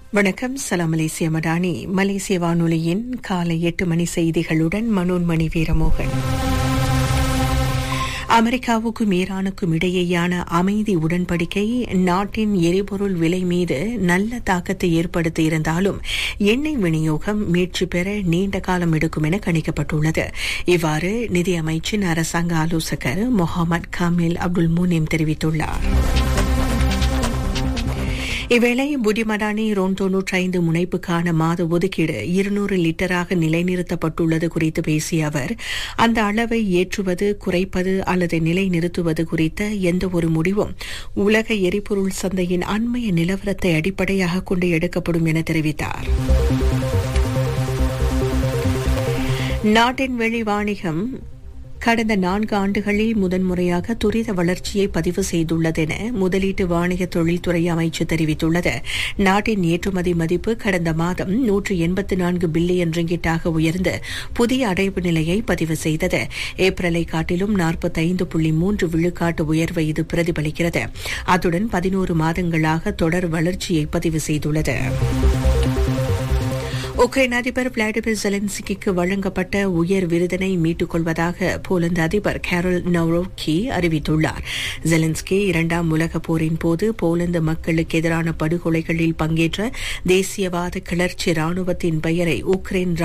வணக்கம் சலாம் மலேசிய மடானி மலேசிய வானொலியின் காலை எட்டு மணி செய்திகளுடன் மனோன்மணி வீரமோகன் அமெரிக்காவுக்கும் ஈரானுக்கும் இடையேயான அமைதி உடன்படிக்கை நாட்டின் எரிபொருள் விலை மீது நல்ல தாக்கத்தை ஏற்படுத்தி இருந்தாலும் எண்ணெய் விநியோகம் மீட்சி பெற நீண்ட காலம் எடுக்கும் என கணிக்கப்பட்டுள்ளது இவ்வாறு நிதியமைச்சின் அரசாங்க ஆலோசகர் முகமது காமில் அப்துல் முனீம் தெரிவித்துள்ளார் இவ்வேளை புடிமடானி ரோன் தொன்னூற்றி ஐந்து முனைப்புக்கான மாத ஒதுக்கீடு இருநூறு லிட்டராக நிலைநிறுத்தப்பட்டுள்ளது குறித்து பேசிய அவர் அந்த அளவை ஏற்றுவது குறைப்பது அல்லது நிலைநிறுத்துவது குறித்த எந்த ஒரு முடிவும் உலக எரிபொருள் சந்தையின் அண்மைய நிலவரத்தை அடிப்படையாக கொண்டு எடுக்கப்படும் என தெரிவித்தார் நாட்டின் வெளி வாணிகம் கடந்த நான்கு ஆண்டுகளில் முதன்முறையாக துரித வளர்ச்சியை பதிவு செய்துள்ளதென முதலீட்டு வாணிக தொழில்துறை அமைச்சு தெரிவித்துள்ளது நாட்டின் ஏற்றுமதி மதிப்பு கடந்த மாதம் நூற்று எண்பத்து நான்கு பில்லியன் ரிங்கிட்டாக உயர்ந்து புதிய அடைவு நிலையை பதிவு செய்தது ஏப்ரலை காட்டிலும் நாற்பத்தைந்து புள்ளி மூன்று விழுக்காட்டு உயர்வை இது பிரதிபலிக்கிறது அத்துடன் பதினோரு மாதங்களாக தொடர் வளர்ச்சியை பதிவு செய்துள்ளது உக்ரைன் அதிபர் விளாடிமிர் ஜெலன்ஸ்கிக்கு வழங்கப்பட்ட உயர் விருதினை மீட்டுக் கொள்வதாக போலந்து அதிபர் கேரல் நவ்ரோக்கி அறிவித்துள்ளார் ஜெலன்ஸ்கி இரண்டாம் உலகப் போரின் போது போலந்து மக்களுக்கு எதிரான படுகொலைகளில் பங்கேற்ற தேசியவாத கிளர்ச்சி ராணுவத்தின் பெயரை உக்ரைன்